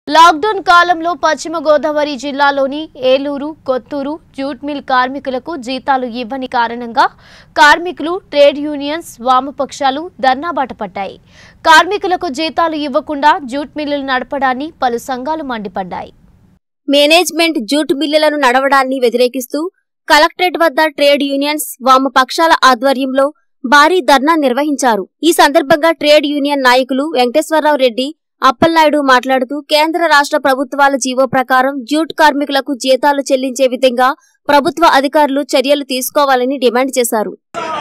lockdown కాలంలో పశ్చిమ గోదావరి జిల్లాలోని ఏలూరు కొత్తూరు జూట్ మిల్ కార్మికులకు జీతాలు ఇవ్వని కారణంగా కార్మికులు ట్రేడ్ యూనియన్స్ వామపక్షాలు ధర్నాబాట పట్టాయి కార్మికులకు జీతాలు ఇవ్వకుండా జూట్ మిల్లులు నడపడాన్ని పలు సంఘాలు మండిపడ్డాయి మేనేజ్మెంట్ జూట్ మిల్లులను నడవడాన్ని వ్యతిరేకిస్తూ కలెక్టరేట్ వద్ద ట్రేడ్ యూనియన్స్ వామపక్షాల ఆధ్వర్యంలో భారీ ధర్నా నిర్వహించారు ఈ సందర్భంగా ట్రేడ్ యూనియన్ నాయకులు వెంకటేశ్వరరావు రెడ్డి అప్పలనాయుడు మాట్లాడుతూ కేంద్ర రాష్ట్ర ప్రభుత్వాల జీవో ప్రకారం జూట్ కార్మికులకు జీతాలు చెల్లించే విధంగా ప్రభుత్వ అధికారులు చర్యలు తీసుకోవాలని డిమాండ్ చేశారు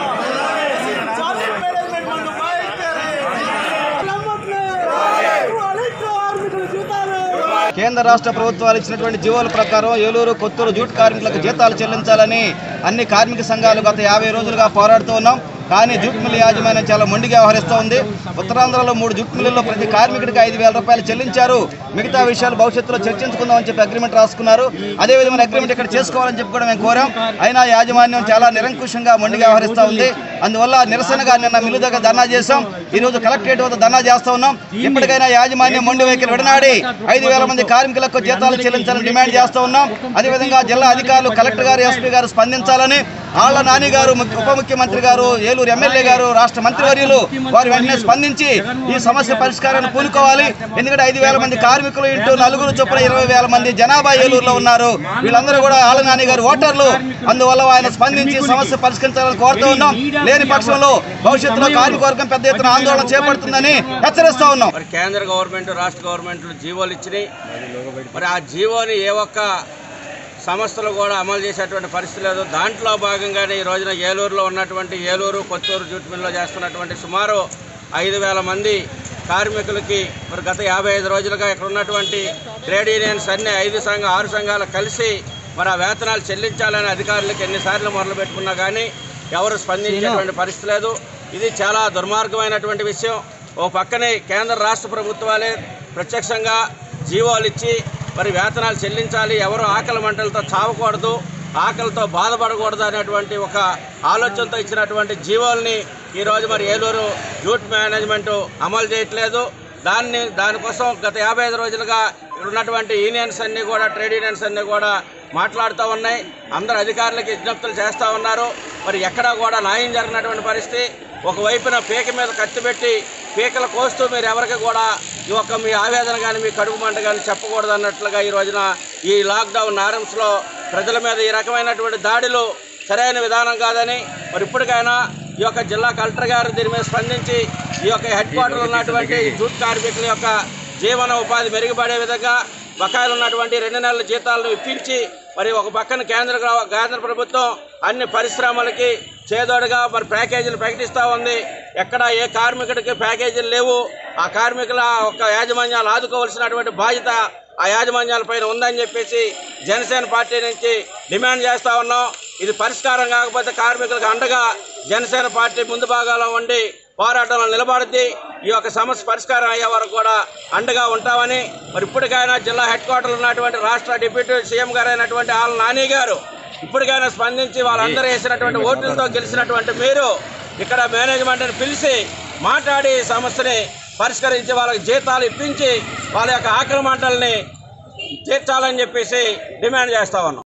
కేంద్ర రాష్ట్ర ప్రభుత్వాలు ఇచ్చినటువంటి జీవోల ప్రకారం ఏలూరు కొత్తూరు జూట్ కార్మికులకు జీతాలు చెల్లించాలని అన్ని కార్మిక సంఘాలు గత యాభై రోజులుగా పోరాడుతూ ఉన్నాం కానీ జూట్ మిల్ యాజమాన్యం చాలా మొండిగా వ్యవహరిస్తూ ఉంది ఉత్తరాంధ్రలో మూడు జూట్ మిల్లుల్లో ప్రతి కార్మికుడికి ఐదు వేల రూపాయలు చెల్లించారు మిగతా విషయాలు భవిష్యత్తులో చర్చించుకుందామని చెప్పి అగ్రిమెంట్ రాసుకున్నారు అదే విధమైన అగ్రిమెంట్ ఇక్కడ చేసుకోవాలని చెప్పి కూడా మేము కోరాం అయినా యాజమాన్యం చాలా నిరంకుశంగా మొండిగా వ్యవహరిస్తూ ఉంది అందువల్ల నిరసనగా నిన్న మిల్లు దగ్గర ధర్నా చేశాం ఈ రోజు కలెక్టరేట్ వద్ద ధర్నా చేస్తా ఉన్నాం ఇప్పటికైనా యాజమాన్యం మొండి వైఖరి విడనాడి ఐదు వేల మంది కార్మికులకు జీతాలు చెల్లించాలని డిమాండ్ చేస్తూ ఉన్నాం అదేవిధంగా జిల్లా అధికారులు కలెక్టర్ గారు ఎస్పీ గారు స్పందించాలని ఆళ్ల నాని గారు ముఖ్య- ఉప ముఖ్యమంత్రి గారు ఏలూరు ఎమ్మెల్యే గారు రాష్ట్ర మంత్రివర్యులు వారు వెంటనే స్పందించి ఈ సమస్య పరిష్కారాన్ని పూనుకోవాలి ఎందుకంటే ఐదు వేల మంది కార్మికులు ఇంటూ నలుగురు చొప్పున ఇరవై వేల మంది జనాభా ఏలూరులో ఉన్నారు వీళ్ళందరూ కూడా ఆళ్ల నాని గారు ఓటర్లు అందువల్ల ఆయన స్పందించి సమస్య పరిష్కరించాలని కోరుతూ ఉన్నాం లేని పక్షంలో భవిష్యత్తులో కార్మిక వర్గం పెద్ద ఎత్తున ఆందోళన చేపడుతుందని హెచ్చరిస్తా ఉన్నాం మరి కేంద్ర గవర్నమెంట్ రాష్ట్ర గవర్నమెంట్లు జీవోలు ఇచ్చినాయి మరి ఆ జీవోని ఏ ఒక్క సంస్థలు కూడా అమలు చేసేటువంటి పరిస్థితి లేదు దాంట్లో భాగంగానే ఈ రోజున ఏలూరులో ఉన్నటువంటి ఏలూరు కొత్తూరు జూట్ మిల్లో చేస్తున్నటువంటి సుమారు ఐదు వేల మంది కార్మికులకి మరి గత యాభై ఐదు రోజులుగా ఇక్కడ ఉన్నటువంటి ట్రేడ్ యూనియన్స్ అన్ని ఐదు సంఘ ఆరు సంఘాలు కలిసి మరి ఆ వేతనాలు చెల్లించాలని అధికారులకు ఎన్నిసార్లు మొదలు పెట్టుకున్నా కానీ ఎవరు స్పందించేటువంటి పరిస్థితి లేదు ఇది చాలా దుర్మార్గమైనటువంటి విషయం ఓ పక్కనే కేంద్ర రాష్ట్ర ప్రభుత్వాలే ప్రత్యక్షంగా జీవోలు ఇచ్చి మరి వేతనాలు చెల్లించాలి ఎవరు ఆకలి మంటలతో చావకూడదు ఆకలితో బాధపడకూడదు అనేటువంటి ఒక ఆలోచనతో ఇచ్చినటువంటి జీవోల్ని ఈరోజు మరి ఏలూరు జూట్ మేనేజ్మెంట్ అమలు చేయట్లేదు దాన్ని దానికోసం గత యాభై ఐదు రోజులుగా ఇక్కడ ఉన్నటువంటి యూనియన్స్ అన్నీ కూడా ట్రేడ్ యూనియన్స్ అన్నీ కూడా మాట్లాడుతూ ఉన్నాయి అందరు అధికారులకు విజ్ఞప్తులు చేస్తూ ఉన్నారు మరి ఎక్కడా కూడా న్యాయం జరిగినటువంటి పరిస్థితి ఒకవైపున పీక మీద కత్తి పెట్టి పీకలు కోస్తూ మీరు ఎవరికి కూడా ఈ యొక్క మీ ఆవేదన కానీ మీ కడుపు మంట కానీ చెప్పకూడదు అన్నట్లుగా ఈ రోజున ఈ లాక్డౌన్ నారమ్స్లో ప్రజల మీద ఈ రకమైనటువంటి దాడులు సరైన విధానం కాదని మరి ఇప్పటికైనా ఈ యొక్క జిల్లా కలెక్టర్ గారు దీని మీద స్పందించి ఈ యొక్క హెడ్ క్వార్టర్ ఉన్నటువంటి జూట్ కార్మికుల యొక్క జీవన ఉపాధి మెరుగుపడే విధంగా బకాయిలు ఉన్నటువంటి రెండు నెలల జీతాలను ఇప్పించి మరి ఒక పక్కన కేంద్ర గ్ర- కేంద్ర ప్రభుత్వం అన్ని పరిశ్రమలకి చేదోడుగా మరి ప్యాకేజీలు ప్రకటిస్తూ ఉంది ఎక్కడ ఏ కార్మికుడికి ప్యాకేజీలు లేవు ఆ కార్మికుల ఒక యాజమాన్యాలు ఆదుకోవాల్సినటువంటి బాధ్యత ఆ యాజమాన్యాల పైన ఉందని చెప్పేసి జనసేన పార్టీ నుంచి డిమాండ్ చేస్తూ ఉన్నాం ఇది పరిష్కారం కాకపోతే కార్మికులకు అండగా జనసేన పార్టీ ముందు భాగాల్లో ఉండి పోరాటంలో నిలబడుద్ది ఈ యొక్క సమస్య పరిష్కారం అయ్యే వరకు కూడా అండగా ఉంటామని మరి ఇప్పటికైనా జిల్లా హెడ్ క్వార్టర్లో ఉన్నటువంటి రాష్ట్ర డిప్యూటీ సీఎం గారు అయినటువంటి ఆల్ నాని గారు ఇప్పటికైనా స్పందించి వాళ్ళందరూ వేసినటువంటి ఓట్లతో గెలిచినటువంటి మీరు ఇక్కడ మేనేజ్మెంట్ని పిలిచి మాట్లాడి ఈ సమస్యని పరిష్కరించి వాళ్ళకి జీతాలు ఇప్పించి వాళ్ళ యొక్క ఆకలి మంటల్ని తీర్చాలని చెప్పేసి డిమాండ్ చేస్తా ఉన్నాం